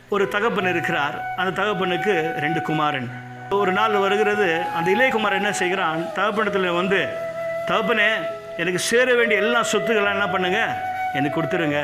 ஒரு தகப்பன் இருக்கிறார் அந்த தகப்பனுக்கு ரெண்டு குமாரன் ஒரு நாள் வருகிறது அந்த இளையகுமாரன் என்ன செய்கிறான் தகப்பனத்தில் வந்து தகப்பனே எனக்கு சேர வேண்டிய எல்லா சொத்துக்கள்லாம் என்ன பண்ணுங்க எனக்கு கொடுத்துருங்க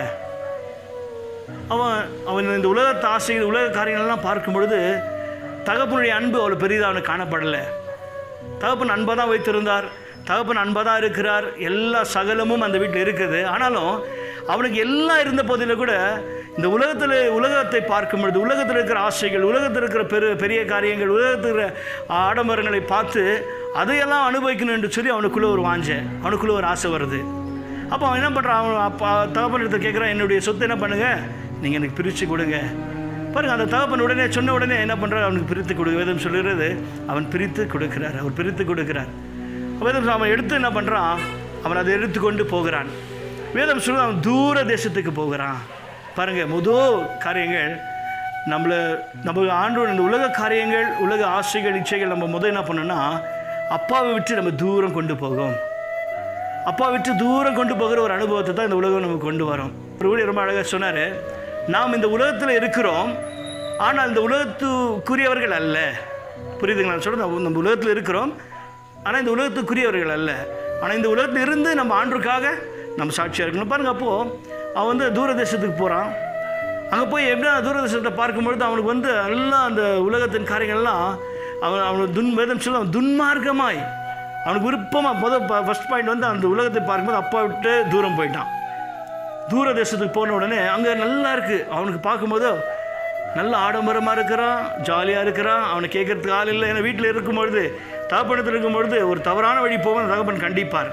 அவன் அவன் இந்த உலகத்து ஆசைகள் உலக காரியங்கள்லாம் பார்க்கும் பொழுது தகப்பனுடைய அன்பு அவ்வளோ பெரிதாக அவனுக்கு காணப்படலை தகப்பன் அன்பாக தான் வைத்திருந்தார் தகப்பன் அன்பாக தான் இருக்கிறார் எல்லா சகலமும் அந்த வீட்டில் இருக்குது ஆனாலும் அவனுக்கு எல்லாம் இருந்த போதிலும் கூட இந்த உலகத்தில் உலகத்தை பார்க்கும் பொழுது உலகத்தில் இருக்கிற ஆசைகள் உலகத்தில் இருக்கிற பெரு பெரிய காரியங்கள் உலகத்தில் இருக்கிற ஆடம்பரங்களை பார்த்து அதையெல்லாம் அனுபவிக்கணும் என்று சொல்லி அவனுக்குள்ளே ஒரு வாஞ்சை அவனுக்குள்ளே ஒரு ஆசை வருது அப்போ அவன் என்ன பண்ணுறான் அவன் அப்பா தகப்பன் எடுத்து கேட்குறான் என்னுடைய சொத்தை என்ன பண்ணுங்க நீங்கள் எனக்கு பிரித்து கொடுங்க பாருங்க அந்த தகப்பன் உடனே சொன்ன உடனே என்ன பண்ணுறாரு அவனுக்கு பிரித்து கொடு வேதம் சொல்லுகிறது அவன் பிரித்து கொடுக்கிறார் அவர் பிரித்து கொடுக்கிறார் வேதம் அவன் எடுத்து என்ன பண்ணுறான் அவன் அதை எடுத்துக்கொண்டு போகிறான் வேதம் சொல்லு அவன் தூர தேசத்துக்கு போகிறான் பாருங்க முதல் காரியங்கள் நம்மளை நம்ம ஆண்டோட இந்த உலக காரியங்கள் உலக ஆசைகள் இச்சைகள் நம்ம முதல் என்ன பண்ணோம்னா அப்பாவை விட்டு நம்ம தூரம் கொண்டு போகும் அப்பா விட்டு தூரம் கொண்டு போகிற ஒரு அனுபவத்தை தான் இந்த உலகம் நமக்கு கொண்டு வரும் ஒரு ஊழியர் ரொம்ப அழகாக சொன்னார் நாம் இந்த உலகத்தில் இருக்கிறோம் ஆனால் இந்த உலகத்துக்குரியவர்கள் அல்ல புரியுதுங்களா நான் சொல்றது நம்ம- நம்ம உலகத்தில் இருக்கிறோம் ஆனால் இந்த உலகத்துக்குரியவர்கள் அல்ல ஆனால் இந்த உலகத்தில் இருந்து நம்ம ஆண்டுக்காக நம்ம சாட்சியாக இருக்கணும் பாருங்கள் அப்போது அவன் வந்து தூரதேசத்துக்கு போகிறான் அங்கே போய் எப்படியா தூரதர்ஷனத்தை பார்க்கும்பொழுது அவனுக்கு வந்து எல்லாம் அந்த உலகத்தின் காரியங்கள்லாம் அவன் அவனுக்கு துன் வேதம் சொல்ல அவன் துன்மார்க்கமாய் அவனுக்கு விருப்பமாக முதல் ஃபஸ்ட் பாயிண்ட் வந்து அந்த உலகத்தை பார்க்கும்போது அப்பா விட்டு தூரம் போயிட்டான் தூர தேசத்துக்கு போன உடனே அங்கே நல்லா இருக்குது அவனுக்கு பார்க்கும்போது நல்ல ஆடம்பரமாக இருக்கிறான் ஜாலியாக இருக்கிறான் அவனை கேட்கறதுக்கு ஆள் இல்லை ஏன்னா வீட்டில் இருக்கும்பொழுது தகப்பனத்தில் இருக்கும்பொழுது ஒரு தவறான வழி போக தகப்பன் கண்டிப்பார்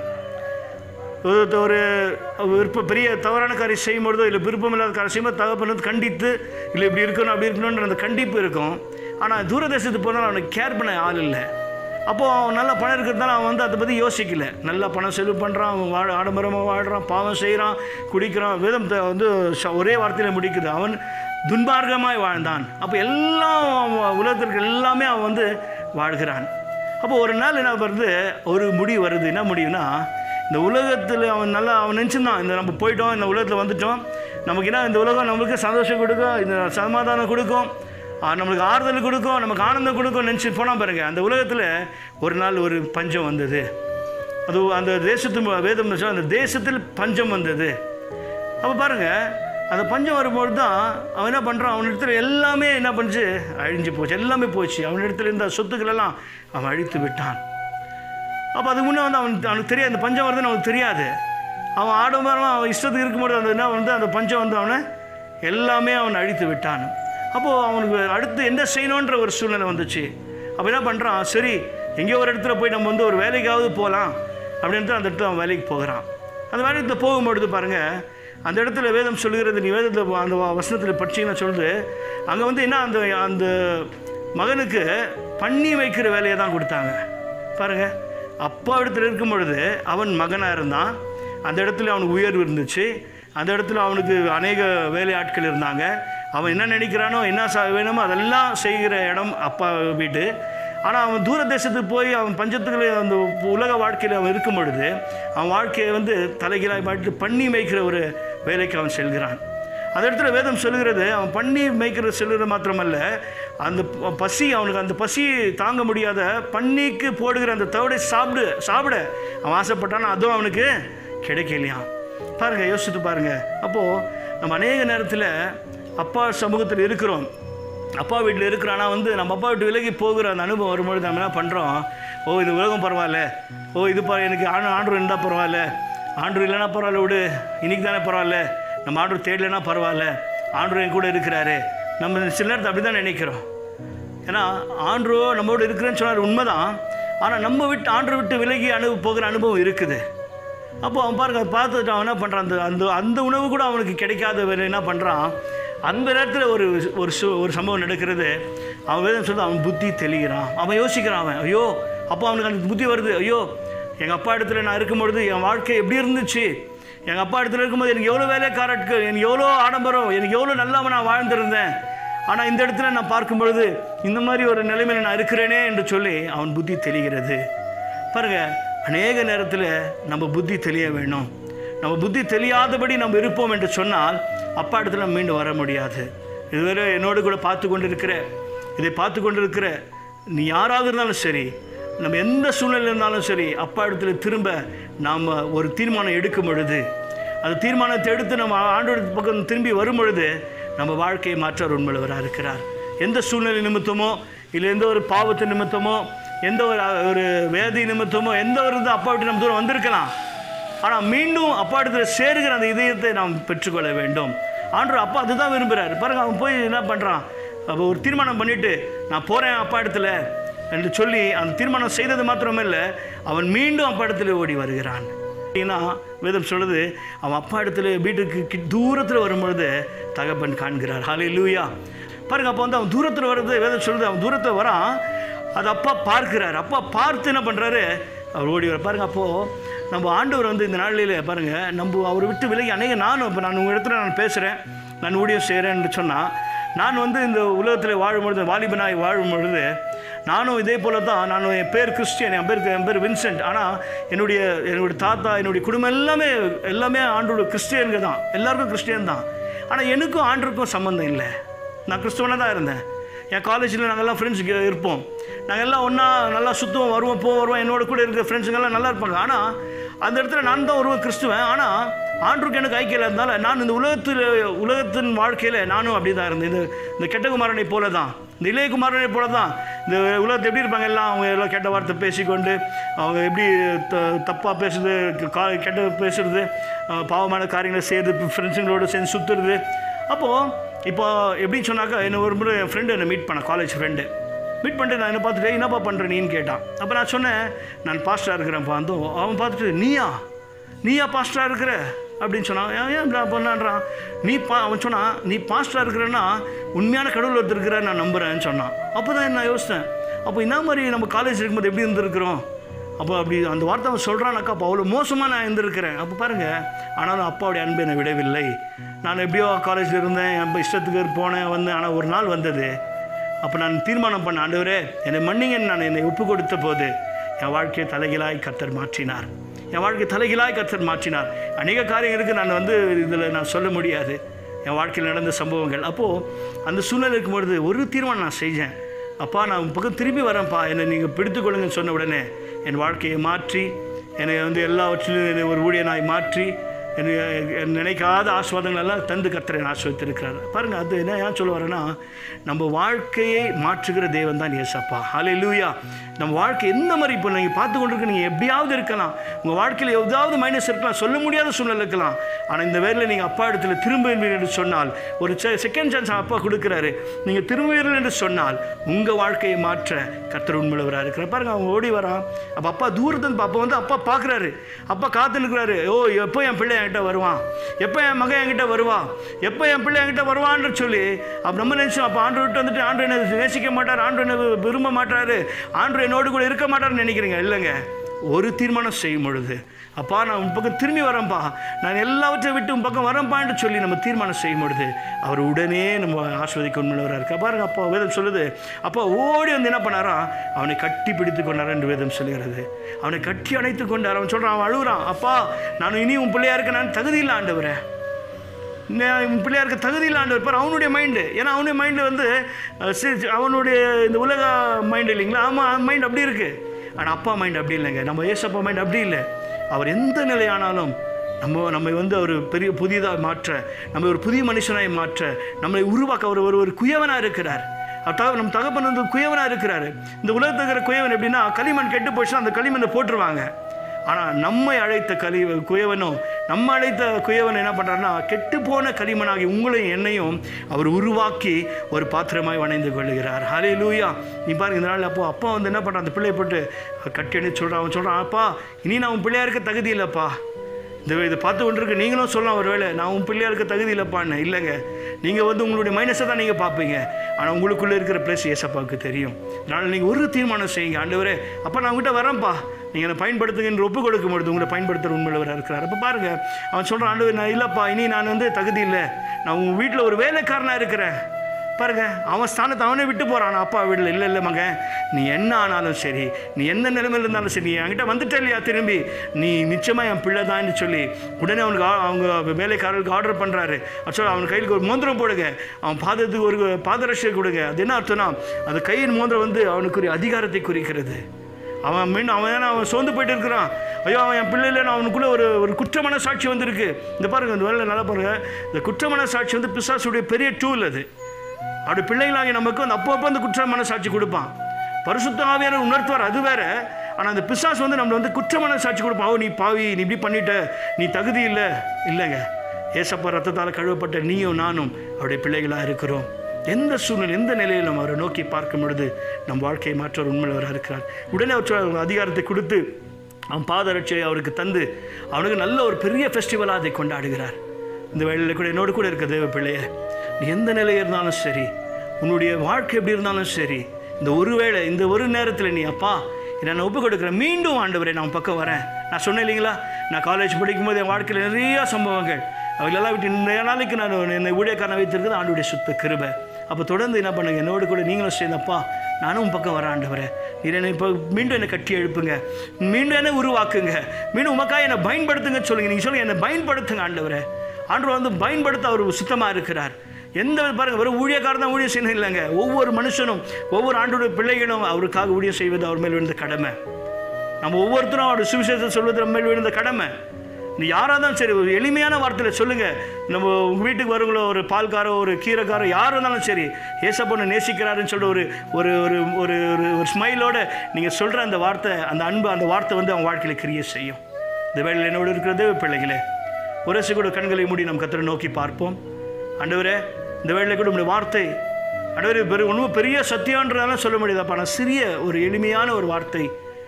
ஒரு ஒரு விருப்ப பெரிய தவறான காரியம் செய்யும்பொழுதோ இல்லை விருப்பம் இல்லாத காரியம் செய்யும்போது தகப்பன் வந்து கண்டித்து இல்லை இப்படி இருக்கணும் அப்படி இருக்கணுன்ற அந்த கண்டிப்பு இருக்கும் ஆனால் தூரதேசத்துக்கு போனாலும் அவனுக்கு கேர் பண்ண ஆள் இல்லை அப்போது அவன் நல்ல பணம் இருக்கிறதால அவன் வந்து அதை பற்றி யோசிக்கல நல்லா பணம் செலவு பண்ணுறான் அவன் வாழ ஆடம்பரமாக வாழ்கிறான் பாவம் செய்கிறான் குடிக்கிறான் வேதம் த- வந்து ச- ஒரே வார்த்தையில் முடிக்குது அவன் துன்மார்க்கமாய் வாழ்ந்தான் அப்போ எல்லாம் அவன் உலகத்திற்கு எல்லாமே அவன் வந்து வாழ்கிறான் அப்போ ஒரு நாள் என்ன வருது ஒரு முடிவு வருது என்ன முடிவுனா இந்த உலகத்தில் அவன் நல்லா அவன் நினச்சிருந்தான் இந்த நம்ம போயிட்டோம் இந்த உலகத்தில் வந்துட்டோம் நமக்கு என்ன இந்த உலகம் நம்மளுக்கு சந்தோஷம் கொடுக்கும் இந்த சமாதானம் கொடுக்கும் ஆ, நம்மளுக்கு ஆறுதல் கொடுக்கும் நமக்கு ஆனந்தம் கொடுக்கும் நினச்சி போனால் பாருங்க அந்த உலகத்தில் ஒரு நாள் ஒரு பஞ்சம் வந்தது அது அந்த தேசத்து வேதம் சொல்ல, அந்த தேசத்தில் பஞ்சம் வந்தது அப்போ பாருங்க அந்த பஞ்சம் வரும்போது தான் அவன் என்ன பண்ணுறான் அவன் இடத்துல எல்லாமே என்ன பண்ணுச்சு அழிஞ்சு போச்சு எல்லாமே போச்சு அவன் இடத்துல இருந்த சொத்துக்கள் எல்லாம் அவன் அழித்து விட்டான் அப்போ அதுக்கு முன்னே வந்து அவனுக்கு அவனுக்கு தெரியாது அந்த பஞ்சம் வருதுன்னு அவனுக்கு தெரியாது அவன் ஆடம்பரமாக அவன் இஷ்டத்துக்கு இருக்கும்போது அந்த என்ன வந்து அந்த பஞ்சம் வந்து அவனை எல்லாமே அவன் அழித்து விட்டான் அப்போது அவனுக்கு அடுத்து என்ன செய்யணுன்ற ஒரு சூழ்நிலை வந்துச்சு அப்போ என்ன பண்ணுறான் சரி எங்கேயோ ஒரு இடத்துல போய் நம்ம வந்து ஒரு வேலைக்காவது போகலாம் அப்படின்ட்டு அந்த இடத்துல அவன் வேலைக்கு போகிறான் அந்த வேலைக்கு போகும்பொழுது பாருங்கள் அந்த இடத்துல வேதம் சொல்லுகிறது நீ வேதத்தில் அந்த வசனத்தில் படிச்சீங்கன்னா சொல்லுது அங்கே வந்து என்ன அந்த அந்த மகனுக்கு பண்ணி வைக்கிற வேலையை தான் கொடுத்தாங்க பாருங்க அப்பா இடத்துல இருக்கும் பொழுது அவன் மகனாக இருந்தான் அந்த இடத்துல அவனுக்கு உயர்வு இருந்துச்சு அந்த இடத்துல அவனுக்கு அநேக வேலையாட்கள் இருந்தாங்க அவன் என்ன நினைக்கிறானோ என்ன ச வேணுமோ அதெல்லாம் செய்கிற இடம் அப்பா வீட்டு ஆனால் அவன் தூர தேசத்துக்கு போய் அவன் பஞ்சத்துக்குள்ள அந்த உலக வாழ்க்கையில் அவன் இருக்கும் பொழுது அவன் வாழ்க்கையை வந்து தலைகீழாய் மாட்டி பண்ணி மேய்க்கிற ஒரு வேலைக்கு அவன் செல்கிறான் அந்த இடத்துல வேதம் சொல்லுகிறது அவன் பண்ணி மேய்க்கிறது செல்கிறது மாத்திரமல்ல அந்த ப- பசி அவனுக்கு அந்த பசி தாங்க முடியாத பன்னிக்கு போடுகிற அந்த தவிடை சாப்பிடு சாப்பிட அவன் ஆசைப்பட்டானா அதுவும் அவனுக்கு கிடைக்கலையாம் பாருங்கள் யோசித்து பாருங்கள் அப்போது நம்ம அநேக நேரத்தில் அப்பா சமூகத்தில் இருக்கிறோம் அப்பா வீட்டில் இருக்கிறானா வந்து நம்ம அப்பா வீட்டு விலகி போகிற அந்த அனுபவம் வரும்பொழுது நம்ம என்ன பண்ணுறோம் ஓ இது உலகம் பரவாயில்ல ஓ இது பா எனக்கு ஆண்டு ஆண்டு இருந்தால் பரவாயில்ல ஆண்டு இல்லைன்னா பரவாயில்ல விடு இன்னைக்கு தானே பரவாயில்ல நம்ம ஆண்டு தேடலைன்னா பரவாயில்ல ஆண்டு என் கூட இருக்கிறாரு நம்ம சில நேரத்தை அப்படி தான் நினைக்கிறோம் ஏன்னா ஆண்டோ நம்மளோட இருக்கிறேன்னு சொன்னார் உண்மைதான் ஆனால் நம்ம விட்டு ஆண்டு விட்டு விலகி அனுபவ போகிற அனுபவம் இருக்குது அப்போ அவன் பாருங்க அதை பார்த்துட்டு அவன் என்ன பண்ணுறான் அந்த அந்த அந்த உணவு கூட அவனுக்கு கிடைக்காத வேறு என்ன பண்ணுறான் அந்த நேரத்தில் ஒரு ஒரு சு ஒரு சம்பவம் நடக்கிறது அவன் வேதம் சொல்லி அவன் புத்தி தெளிகிறான் அவன் யோசிக்கிறான் அவன் ஐயோ அப்போ அவனுக்கு அந்த புத்தி வருது ஐயோ எங்கள் அப்பா இடத்துல நான் இருக்கும்பொழுது என் வாழ்க்கை எப்படி இருந்துச்சு எங்கள் அப்பா இடத்துல இருக்கும்போது எனக்கு எவ்வளோ வேலைக்காரட்கள் எனக்கு எவ்வளோ ஆடம்பரம் எனக்கு எவ்வளோ நல்லாம நான் வாழ்ந்திருந்தேன் ஆனால் இந்த இடத்துல நான் பார்க்கும் பொழுது இந்த மாதிரி ஒரு நிலைமையில் நான் இருக்கிறேனே என்று சொல்லி அவன் புத்தி தெளிகிறது பாருங்க அநேக நேரத்தில் நம்ம புத்தி தெளிய வேணும் நம்ம புத்தி தெரியாதபடி நம்ம இருப்போம் என்று சொன்னால் அப்பா இடத்துல நம்ம மீண்டு வர முடியாது இதுவரை என்னோடு கூட பார்த்து கொண்டிருக்கிற இதை பார்த்து கொண்டிருக்கிற நீ யாராக இருந்தாலும் சரி நம்ம எந்த சூழ்நிலை இருந்தாலும் சரி அப்பா இடத்துல திரும்ப நாம் ஒரு தீர்மானம் எடுக்கும் பொழுது அந்த தீர்மானத்தை எடுத்து நம்ம ஆண்டோட பக்கம் திரும்பி வரும் பொழுது நம்ம வாழ்க்கையை மாற்ற உண்மையுள்ளவராக இருக்கிறார் எந்த சூழ்நிலை நிமித்தமோ இல்லை எந்த ஒரு பாவத்து நிமித்தமோ எந்த ஒரு ஒரு வேதி நிமித்தமோ எந்த ஒரு இது அப்பா விட்டு நம்ம தூரம் வந்திருக்கலாம் ஆனால் மீண்டும் அப்பா இடத்துல சேருகிற அந்த இதயத்தை நாம் பெற்றுக்கொள்ள வேண்டும் ஆண்டவர் அப்பா அதுதான் விரும்புகிறார் பாருங்க அவன் போய் என்ன பண்ணுறான் அப்போ ஒரு தீர்மானம் பண்ணிட்டு நான் போகிறேன் அப்பா இடத்துல என்று சொல்லி அந்த தீர்மானம் செய்தது மாத்திரமல்ல அவன் மீண்டும் அப்பா இடத்துல ஓடி வருகிறான் ஏன்னா வேதம் சொல்லுது அவன் அப்பா இடத்துல வீட்டுக்கு கி- தூரத்தில் வரும்பொழுது தகப்பன் காண்கிறார் ஹாலே லூயா பாருங்க அப்போ வந்து அவன் தூரத்தில் வர்றது வேதம் சொல்லுது அவன் தூரத்தில் வரான் அது அப்பா பார்க்கிறார் அப்பா பார்த்து என்ன பண்ணுறாரு அவர் ஓடி வர பாருங்க அப்போது நம்ம ஆண்டவர் வந்து இந்த நாளில் பாருங்க நம்ம அவரை விட்டு விலகி அநேக நானும் இப்போ நான் உங்கள் இடத்துல நான் பேசுகிறேன் நான் ஊழியம் செய்கிறேன்னு சொன்னால் நான் வந்து இந்த உலகத்தில் வாழும்பொழுது வாலிபனாய் வாழும் பொழுது நானும் இதே போல தான் நான் என் பேர் கிறிஸ்டியன் என் பேர் என் பேர் வின்சென்ட் ஆனால் என்னுடைய என்னுடைய தாத்தா என்னுடைய குடும்பம் எல்லாமே எல்லாமே ஆண்டோட கிறிஸ்டியனுங்க தான் எல்லாருக்கும் கிறிஸ்டியன் தான் ஆனால் எனக்கும் ஆண்டருக்கும் சம்மந்தம் இல்லை நான் கிறிஸ்துவனாக தான் இருந்தேன் என் காலேஜில் நாங்கள்லாம் ஃப்ரெண்ட்ஸ் இருப்போம் நாங்கள் எல்லாம் ஒன்றா நல்லா சுற்றுவோம் வருவோம் போவோம் வருவோம் என்னோட கூட இருக்கிற ஃப்ரெண்ட்ஸுங்கெல்லாம் நல்லா இருப்பாங்க ஆனால் அந்த இடத்துல நான் தான் வருவேன் கிறிஸ்துவன் ஆனால் ஆண்டருக்கு எனக்கு ஐக்கியம் இருந்தால நான் இந்த உலகத்தில் உலகத்தின் வாழ்க்கையில் நானும் அப்படி தான் இருந்தேன் இந்த இந்த கெட்டகுமாரனை போல தான் இந்த இளையகுமாரனை போல தான் இந்த உலகத்தை எப்படி இருப்பாங்க எல்லாம் அவங்க எல்லாம் கெட்ட வார்த்தை பேசிக்கொண்டு அவங்க எப்படி த தப்பாக பேசுறது கா கெட்ட பேசுறது அஹ் பாவமான காரியங்களை செய்யுது ஃப்ரெண்ட்ஸுங்களோட சேர்ந்து சுற்றுறது அப்போது இப்போ எப்படின்னு சொன்னாக்கா என்ன ஒரு முறை என் ஃப்ரெண்டு என்னை மீட் பண்ண காலேஜ் ஃப்ரெண்டு மீட் பண்ணிட்டு நான் என்ன பார்த்துட்டு என்னப்பா பண்ணுற நீன்னு கேட்டான் அப்போ நான் சொன்னேன் நான் பாஸ்டராக இருக்கிறேன்ப்பா வந்து அவன் பார்த்துட்டு நீயா நீயா பாஸ்டராக இருக்கிற அப்படின்னு சொன்னான் ஏன் ஏன் இப்படி பண்ணான்றான் நீ பா அவன் சொன்னான் நீ பாஸ்டராக இருக்கிறன்னா உண்மையான கடவுள் ஒருத்தர் இருக்கிற நான் நம்புகிறேன்னு சொன்னான் அப்போ தான் நான் யோசித்தேன் அப்போ என்ன மாதிரி நம்ம காலேஜ் இருக்கும்போது எப்படி இருந்திருக்கிறோம் அப்போ அப்படி அந்த வார்த்தை அவன் சொல்கிறானாக்கா அப்போ அவ்வளோ மோசமாக நான் இருந்திருக்கிறேன் அப்போ பாருங்கள் ஆனாலும் அப்பாவுடைய அன்பு என்னை விடவில்லை நான் எப்படியோ காலேஜில் இருந்தேன் என் இஷ்டத்துக்கு போனேன் வந்தேன் ஆனால் ஒரு நாள் வந்தது அப்போ நான் தீர்மானம் பண்ண ஆண்டவரே என்னை மன்னிங்கன்னு நான் என்னை ஒப்பு கொடுத்த போது என் வாழ்க்கையை தலைகீழாய் கர்த்தர் மாற்றினார் என் வாழ்க்கை தலைகீழாய் கர்த்தர் மாற்றினார் அநேக காரியம் இருக்குது நான் வந்து இதில் நான் சொல்ல முடியாது என் வாழ்க்கையில் நடந்த சம்பவங்கள் அப்போது அந்த சூழ்நிலை இருக்கும்பொழுது ஒரு தீர்மானம் நான் செஞ்சேன் அப்பா நான் உன் பக்கம் திரும்பி வரேன்ப்பா என்னை நீங்கள் பிடித்துக்கொள்ளுங்கன்னு சொன்ன உடனே என் வாழ்க்கையை மாற்றி என்னை வந்து எல்லாவற்றிலும் என்னை ஒரு ஊழியனாய் மாற்றி என்னை என் நினைக்காத ஆஸ்வாதங்கள் எல்லாம் தந்து கர்த்தரை ஆஸ்வதித்திருக்கிறார் பாருங்கள் அது என்ன ஏன் சொல்ல வரேன்னா நம்ம வாழ்க்கையை மாற்றுகிற தேவன் தான் ஏசப்பா ஹலே லூயா நம்ம வாழ்க்கை எந்த மாதிரி இப்போ நீங்கள் பார்த்து கொண்டிருக்க நீங்கள் எப்படியாவது இருக்கலாம் உங்கள் வாழ்க்கையில் எதாவது மைனஸ் இருக்கலாம் சொல்ல முடியாத சூழ்நிலை இருக்கலாம் ஆனால் இந்த வேலையில் நீங்கள் அப்பா இடத்துல திரும்புவீர்கள் என்று சொன்னால் ஒரு செகண்ட் சான்ஸ் அப்பா கொடுக்குறாரு நீங்கள் திரும்புவீர்கள் என்று சொன்னால் உங்கள் வாழ்க்கையை மாற்ற கர்த்தர் உண்மையுள்ளவராக இருக்கிறார் பாருங்க அவங்க ஓடி வரான் அப்போ அப்பா தூரத்துலேருந்து அப்பா வந்து அப்பா பார்க்குறாரு அப்பா காத்து நிற்கிறாரு ஓ எப்போ என் பிள்ளை என்கிட்ட வருவான் எப்போ என் மகன் என்கிட்ட வருவான் எப்போ என் பிள்ளை என்கிட்ட வருவான்னு சொல்லி அப்போ நம்ம நினச்சோம் அப்போ ஆண்டு விட்டு வந்துட்டு ஆண்டு என்ன நேசிக்க மாட்டார் ஆண்டு என்ன விரும்ப மாட்டாரு ஆண்டு என்னோடு கூட இருக்க மாட்டார்னு நினைக்கிறீங்க இல்லைங்க ஒரு தீர்மானம் செய்யும் பொழுது அப்பா நான் உன் பக்கம் திரும்பி வரேன்ப்பா நான் எல்லாவற்றையும் விட்டு உன் பக்கம் வரேன்ப்பான்னு சொல்லி நம்ம தீர்மானம் செய்யும் பொழுது அவர் உடனே நம்ம ஆஸ்வதிக்க உண்மையுள்ளவராக இருக்கா பாருங்க அப்பா வேதம் சொல்லுது அப்பா ஓடி வந்து என்ன பண்ணாரா அவனை கட்டி பிடித்து கொண்டார் என்று வேதம் சொல்லுகிறது அவனை கட்டி அணைத்து கொண்டார் அவன் சொல்கிறான் அவன் அழுகுறான் அப்பா நான் இனி உன் பிள்ளையா இருக்க நான் தகுதி இல்லை ஆண்டவரே நான் உன் பிள்ளையா இருக்க தகுதி இல்லை ஆண்டவர் பாரு அவனுடைய மைண்டு ஏன்னா அவனுடைய மைண்டு வந்து அஹ், சி- அவனுடைய இந்த உலக மைண்டு இல்லைங்களா ஆமாம் மைண்ட் அப்படி இருக்குது ஆனால் அப்பா மைண்ட் அப்படி இல்லைங்க நம்ம ஏசப்பா மைண்ட் அப்படி இல்லை அவர் எந்த நிலையானாலும் நம்ம நம்மை வந்து ஒரு பெரிய புதியதாக மாற்ற நம்ம ஒரு புதிய மனுஷனாய் மாற்ற நம்மை உருவாக்க அவர் ஒரு ஒரு குயவனாக இருக்கிறார் அவர் தக நம்ம தகப்பன் வந்து குயவனாக இருக்கிறாரு இந்த உலகத்தில் இருக்கிற குயவன் எப்படின்னா களிமண் கெட்டு போச்சுன்னா அந்த களிமண்ணை போட்டுருவாங்க ஆனால் நம்மை அழைத்த கலி குயவனும் நம்ம அழைத்த குயவன் என்ன பண்ணுறாருன்னா கெட்டுப்போன களிமனாகி உங்களையும் என்னையும் அவர் உருவாக்கி ஒரு பாத்திரமாய் வணைந்து கொள்கிறார் ஹலே லூயா நீ பாருங்க இந்த நாள் அப்போ அப்பா வந்து என்ன பண்ணுறான் அந்த பிள்ளையை போட்டு கட்டி அணி சொல்கிறான் அவன் சொல்கிறான் அப்பா இனி நான் உன் பிள்ளையா இருக்க தகுதி இல்லைப்பா இந்த இதை பார்த்து கொண்டிருக்க நீங்களும் சொல்லலாம் ஒரு வேளை நான் உன் பிள்ளையா இருக்க தகுதி இல்லைப்பான்னு இல்லைங்க நீங்கள் வந்து உங்களுடைய மைனஸை தான் நீங்கள் பார்ப்பீங்க ஆனால் உங்களுக்குள்ளே இருக்கிற ப்ளஸ் ஏசப்பாவுக்கு தெரியும் அதனால் நீங்கள் ஒரு தீர்மானம் செய்யுங்க ஆண்டவரே அப்போ நான் உங்ககிட்ட வரேன்ப்பா நீங்கள் என்னை பயன்படுத்துங்கன்னு ஒப்பு கொடுக்கும் பொழுது உங்களை பயன்படுத்துகிற உண்மையுள்ளவராக இருக்கிறார் அப்போ பாருங்கள் அவன் சொல்கிறான் ஆண்டவர் நான் இல்லைப்பா இனி நான் வந்து தகுதி இல்லை நான் உங்கள் வீட்டில் ஒரு வேலைக்காரனாக இருக்கிறேன் பாருங்க அவன் ஸ்தானத்தை அவனே விட்டு போகிறான் அப்பா வீட்டில் இல்லை இல்லை மகன் நீ என்ன ஆனாலும் சரி நீ எந்த நிலைமையில் இருந்தாலும் சரி நீ என்கிட்ட வந்துட்ட இல்லையா திரும்பி நீ நிச்சயமாக என் பிள்ளை தான்னு சொல்லி உடனே அவனுக்கு ஆ- அவங்க வேலைக்காரர்களுக்கு ஆர்டர் பண்ணுறாரு ஆக்சுவலாக அவன் கையில் ஒரு மோதிரம் போடுங்க அவன் பாதத்துக்கு ஒரு பாதரட்சை கொடுங்க அது என்ன அர்த்தம்னா அந்த கையின் மோதிரம் வந்து அவனுக்குரிய அதிகாரத்தை குறிக்கிறது அவன் மீண்டும் அவன் ஏன்னா அவன் சோர்ந்து போயிட்டு இருக்கிறான் ஐயோ அவன் என் பிள்ளை இல்லைன்னு அவனுக்குள்ளே ஒரு ஒரு குற்றமான சாட்சி வந்திருக்கு இந்த பாருங்க இந்த வேலை நல்லா பாருங்க இந்த குற்றமான சாட்சி வந்து பிசாசுடைய பெரிய டூல் அது அப்படி பிள்ளைகளாகி நமக்கு வந்து அப்பப்போ அந்த குற்றமான சாட்சி கொடுப்பான் பரிசுத்த ஆவியான உணர்த்துவார் அது வேற ஆனால் அந்த பிசாசு வந்து நம்மளை வந்து குற்றமான சாட்சி கொடுப்பான் ஓ நீ பாவி நீ இப்படி பண்ணிட்ட நீ தகுதி இல்லை இல்லைங்க ஏசப்பா ரத்தத்தால் கழுவப்பட்ட நீயும் நானும் அவருடைய பிள்ளைகளாக இருக்கிறோம் எந்த சூழ்நிலை எந்த நிலையிலும் அவரை நோக்கி பார்க்கும் பொழுது நம் வாழ்க்கையை மாற்ற உண்மையிலவராக இருக்கிறார் உடனே அவர் அதிகாரத்தை கொடுத்து அவன் பாதரட்சியை அவருக்கு தந்து அவனுக்கு நல்ல ஒரு பெரிய ஃபெஸ்டிவலாக அதை கொண்டாடுகிறார் இந்த வேளையில் கூட என்னோடு கூட இருக்க தேவ பிள்ளையே நீ எந்த நிலையில் இருந்தாலும் சரி உன்னுடைய வாழ்க்கை எப்படி இருந்தாலும் சரி இந்த ஒரு வேளை இந்த ஒரு நேரத்தில் நீ அப்பா நான் ஒப்பு கொடுக்குறேன் மீண்டும் ஆண்டவரே நான் பக்கம் வரேன் நான் சொன்னேன் இல்லைங்களா நான் காலேஜ் படிக்கும்போது என் வாழ்க்கையில் நிறைய சம்பவங்கள் அவங்களெல்லாம் விட்டு இந்த நாளைக்கு நான் என்னை ஊழியக்காரனை வைத்திருக்கிறது ஆண்டுடைய சுத்த கிருபை அப்போ தொடர்ந்து என்ன பண்ணுங்க என்னோடு கூட நீங்களும் சேர்ந்தப்பா நானும் உன் பக்கம் வரேன் ஆண்டவரே நீர் என்னை இப்போ மீண்டும் என்னை கட்டி எழுப்புங்க மீண்டும் என்னை உருவாக்குங்க மீண்டும் உமக்காக என்னை பயன்படுத்துங்க சொல்லுங்க நீங்கள் சொல்லுங்க என்னை பயன்படுத்துங்க ஆண்டவரே ஆண்டவர் வந்து பயன்படுத்த அவர் சுத்தமாக இருக்கிறார் எந்த பாருங்க வெறும் ஊழியக்காரன் தான் ஊழியம் செய்யணும் இல்லைங்க ஒவ்வொரு மனுஷனும் ஒவ்வொரு ஆண்டோட பிள்ளைகளும் அவருக்காக ஊழியம் செய்வது அவர் மேல் விழுந்த கடமை நம்ம ஒவ்வொருத்தரும் அவருடைய சுவிசேஷத்தை சொல்வது நம்ம மேல் விழுந்த கடமை நீ யாராக இருந்தாலும் சரி ஒரு எளிமையான வார்த்தையில் சொல்லுங்கள் நம்ம உங்கள் வீட்டுக்கு வருங்களோ ஒரு பால்காரோ ஒரு கீரைக்காரோ யார் இருந்தாலும் சரி ஏசப்பொண்ணு நேசிக்கிறாருன்னு சொல்லிட்டு ஒரு ஒரு ஒரு ஒரு ஒரு ஒரு ஸ்மைலோட நீங்கள் சொல்கிற அந்த வார்த்தை அந்த அன்பு அந்த வார்த்தை வந்து அவன் வாழ்க்கையில் கிரியை செய்யும் இந்த வேளையில் என்னோடு இருக்கிறது பிள்ளைகளே உரசு கூட கண்களை மூடி நம் கத்தரை நோக்கி பார்ப்போம் ஆண்டவரே இந்த வேளையில் கூட உங்களுடைய வார்த்தை ஆண்டவரே பெரிய ஒன்றும் பெரிய சத்தியான்றதெல்லாம் சொல்ல முடியாதப்பா நான் சிறிய ஒரு எளிமையான ஒரு வார்த்தை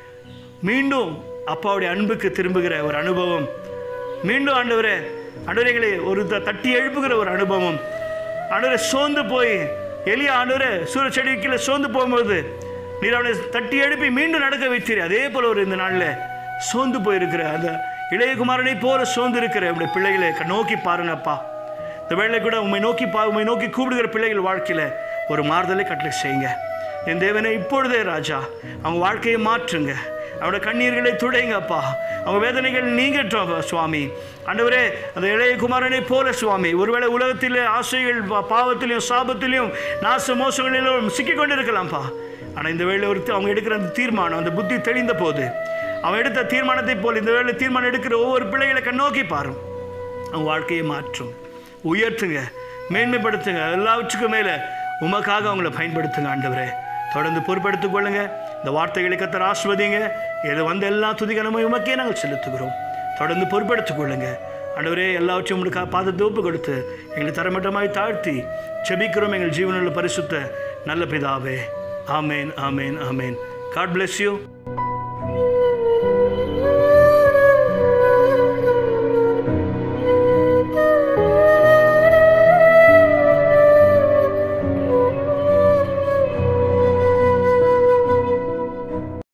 மீண்டும் அப்பாவுடைய அன்புக்கு திரும்புகிற ஒரு அனுபவம் மீண்டும் ஆண்டவரே ஆண்டவரைகளை ஒரு த- தட்டி எழுப்புகிற ஒரு அனுபவம் ஆண்டவரை சோர்ந்து போய் எளிய ஆண்டவரே சூரிய செடி கீழே சோர்ந்து போகும்போது நீர் அவனை தட்டி எழுப்பி மீண்டும் நடக்க வைத்தீர் அதே போல ஒரு இந்த நாளில் சோர்ந்து போயிருக்கிற அந்த இளையகுமாரனை போல சோர்ந்து இருக்கிற உடைய பிள்ளைகளை க- நோக்கி பாருங்கப்பா இந்த வேளை கூட உண்மை நோக்கி பா உண்மை நோக்கி கூப்பிடுகிற பிள்ளைகள் வாழ்க்கையில் ஒரு மாறுதலை கட்டளை செய்யுங்க என் தேவனை இப்பொழுதே ராஜா அவங்க வாழ்க்கையை மாற்றுங்க அவனோட கண்ணீர்களை துடைங்கப்பா அவங்க வேதனைகள் நீங்கட்டும் சுவாமி ஆண்டவரே அந்த இளைய குமாரனை போல சுவாமி ஒருவேளை உலகத்திலே ஆசைகள் பா- பாவத்திலையும் சாபத்திலையும் நாச மோசங்களிலும் சிக்கிக் கொண்டிருக்கலாம்ப்பா ஆனால் இந்த வேளை ஒரு அவங்க எடுக்கிற அந்த தீர்மானம் அந்த புத்தி தெளிந்த போது அவன் எடுத்த தீர்மானத்தை போல் இந்த வேளை தீர்மானம் எடுக்கிற ஒவ்வொரு பிள்ளைகளை கண்ணோக்கி பாரும் அவங்க வாழ்க்கையை மாற்றும் உயர்த்துங்க மேன்மைப்படுத்துங்க எல்லாவற்றுக்கும் மேலே உமக்காக அவங்கள பயன்படுத்துங்க ஆண்டவரே தொடர்ந்து பொறுப்படுத்திக் கொள்ளுங்க இந்த வார்த்தைகளை கத்தர் ஆஸ்வதிங்க இது வந்த எல்லா துதிகனமும் உமக்கே நாங்கள் செலுத்துகிறோம் தொடர்ந்து பொறுப்படுத்திக் கொள்ளுங்க ஆண்டவரே எல்லாவற்றையும் உங்களுக்கு பாதத்தை ஒப்பு கொடுத்து எங்களை தரமட்டமாய் தாழ்த்தி செபிக்கிறோம் எங்கள் ஜீவனுள்ள பரிசுத்த நல்ல பிதாவே ஆமேன் ஆமேன் ஆமேன் காட் bless you